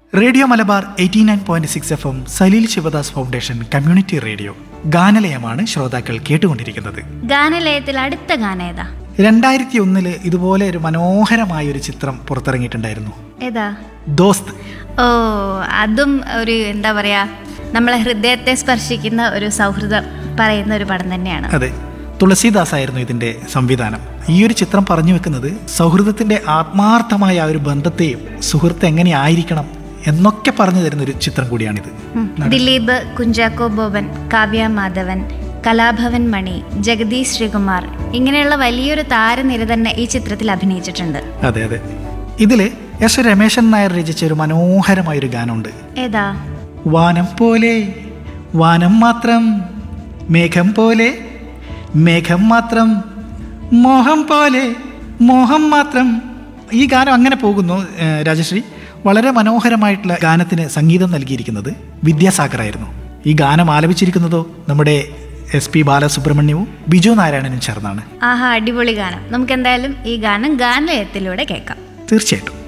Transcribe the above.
Radio Malabar eighty nine point six F M Saleel Shivadas foundation community radio ഗാനലയമാണ് ശ്രോതാക്കൾ കേട്ടുകൊണ്ടിരിക്കുന്നത് ഗാനലയത്തിൽ അടുത്ത ഗാനം ഏതാ രണ്ടായിരത്തി ഒന്നില് ഇതുപോലെ ഒരു മനോഹരമായ ഒരു ചിത്രം പുറത്തിറങ്ങിയിട്ടുണ്ടായിരുന്നു ഏതാ ദോസ്ത് ഓ അതും ഒരു എന്താ പറയാ നമ്മളെ ഹൃദയത്തെ സ്പർശിക്കുന്ന ഒരു സൗഹൃദം പറയുന്ന ഒരു പടം തന്നെയാണ് അതെ തുളസീദാസ് ആയിരുന്നു ഇതിന്റെ സംവിധാനം ഈ ഒരു ചിത്രം പറഞ്ഞു വെക്കുന്നത് സൗഹൃദത്തിന്റെ ആത്മാർത്ഥമായ ആ ഒരു ബന്ധത്തെയും സുഹൃത്ത് എങ്ങനെയായിരിക്കണം എന്നൊക്കെ പറഞ്ഞു തരുന്ന ഒരു ചിത്രം കൂടിയാണിത് ഉം. ദിലീപ് കുഞ്ചാക്കോ ബോബൻ കാവ്യ മാധവൻ കലാഭവൻ മണി ജഗദീഷ് ശ്രീകുമാർ ഇങ്ങനെയുള്ള വലിയൊരു താരനിര തന്നെ ഈ ചിത്രത്തിൽ അഭിനയിച്ചിട്ടുണ്ട് അതെ അതെ ഇതില് എസ് രമേശൻ നായർ രചിച്ച ഒരു മനോഹരമായ ഒരു ഗാനമുണ്ട് ഏതാ വാനം പോലെ വാനം മാത്രം മേഘം പോലെ മേഘം മാത്രം മോഹം പോലെ മോഹം മാത്രം ഈ ഗാനം അങ്ങനെ പോകുന്നു ഏഹ് രാജശ്രീ വളരെ മനോഹരമായിട്ടുള്ള ഗാനത്തിന് സംഗീതം നൽകിയിരിക്കുന്നത് വിദ്യാസാഗറായിരുന്നു ഈ ഗാനം ആലപിച്ചിരിക്കുന്നതോ നമ്മുടെ എസ് പി ബാലസുബ്രഹ്മണ്യവും ബിജു നാരായണനും ചേർന്നാണ് ആഹാ അടിപൊളി ഗാനം നമുക്ക് എന്തായാലും ഈ ഗാനം ഗാനലയത്തിലൂടെ കേൾക്കാം തീർച്ചയായിട്ടും